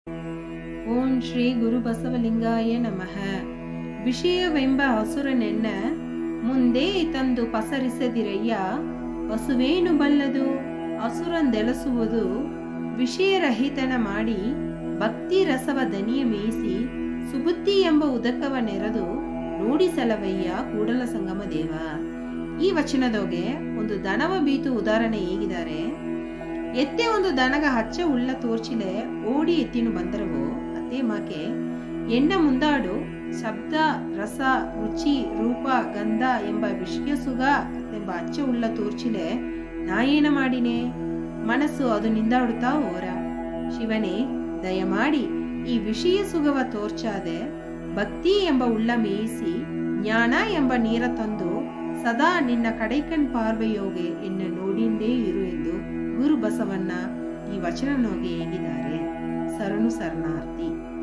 ಓಂ ಶ್ರೀ ಗುರು ಬಸವಲಿಂಗಾಯ ನಮಃ ವಿಷಯವೆಂಬ ಹಸುರನೆನ್ನ ಮುಂದೆ ತಂದು ಪಸರಿಸದಿರಯ್ಯ ಹಸುವೇನು ಬಲ್ಲದು ಹಸುರಂದೆಲಸುವುದು ವಿಷಯರಹಿತನ ಮಾಡಿ ಭಕ್ತಿ ರಸವ ದನಿಯ ಮೇಯಿಸಿ ಸುಬುದ್ಧಿ ಎಂಬ ಉದಕವ ನೆರೆದು ನೋಡಿಸಲವಯ್ಯ ಕೂಡಲ ಸಂಗಮ ದೇವ ಈ ವಚನದೊಗೆ ಒಂದು ದನವ ಬೀತು ಉದಾಹರಣೆ ಹೇಗಿದ್ದಾರೆ ಎತ್ತೆ ಒಂದು ದನಗ ಹಚ್ಚ ಉಳ್ಳ ತೋರ್ಚಿಲೆ ಓಡಿ ಎತ್ತಿನು ಬಂದರವೋ ಅತ್ತೆ ಮಾಕೆ ಎಣ್ಣ ಮುಂದಾಡು ಶಬ್ದ ರಸ ರುಚಿ ರೂಪ ಗಂಧ ಎಂಬ ವಿಷಯ ಸುಗ ಎಂಬ ಅಚ್ಚ ಉಳ್ಳ ತೋರ್ಚಿಲೆ ನಾಯೇನ ಮಾಡಿನೆ ಮನಸ್ಸು ಅದು ನಿಂದಾಡುತ್ತಾ ಓರ ಶಿವನೇ ದಯಮಾಡಿ ಈ ವಿಷಯ ಸುಗವ ತೋರ್ಚಾದೆ ಭಕ್ತಿ ಎಂಬ ಉಳ್ಳ ಮೇಯಿಸಿ ಜ್ಞಾನ ಎಂಬ ನೀರ ತಂದು ಸದಾ ನಿನ್ನ ಕಡೈಕಣ್ ಪಾರ್ವೆಯೋಗೆ ಎನ್ನ ನೋಡಿಂದೇ ಇರು ಎಂದು ಗುರು ಬಸವಣ್ಣ ಈ ವಚನ ನೋಗೆ ಹೇಗಿದ್ದಾರೆ ಶರಣು ಶರಣಾರ್ಥಿ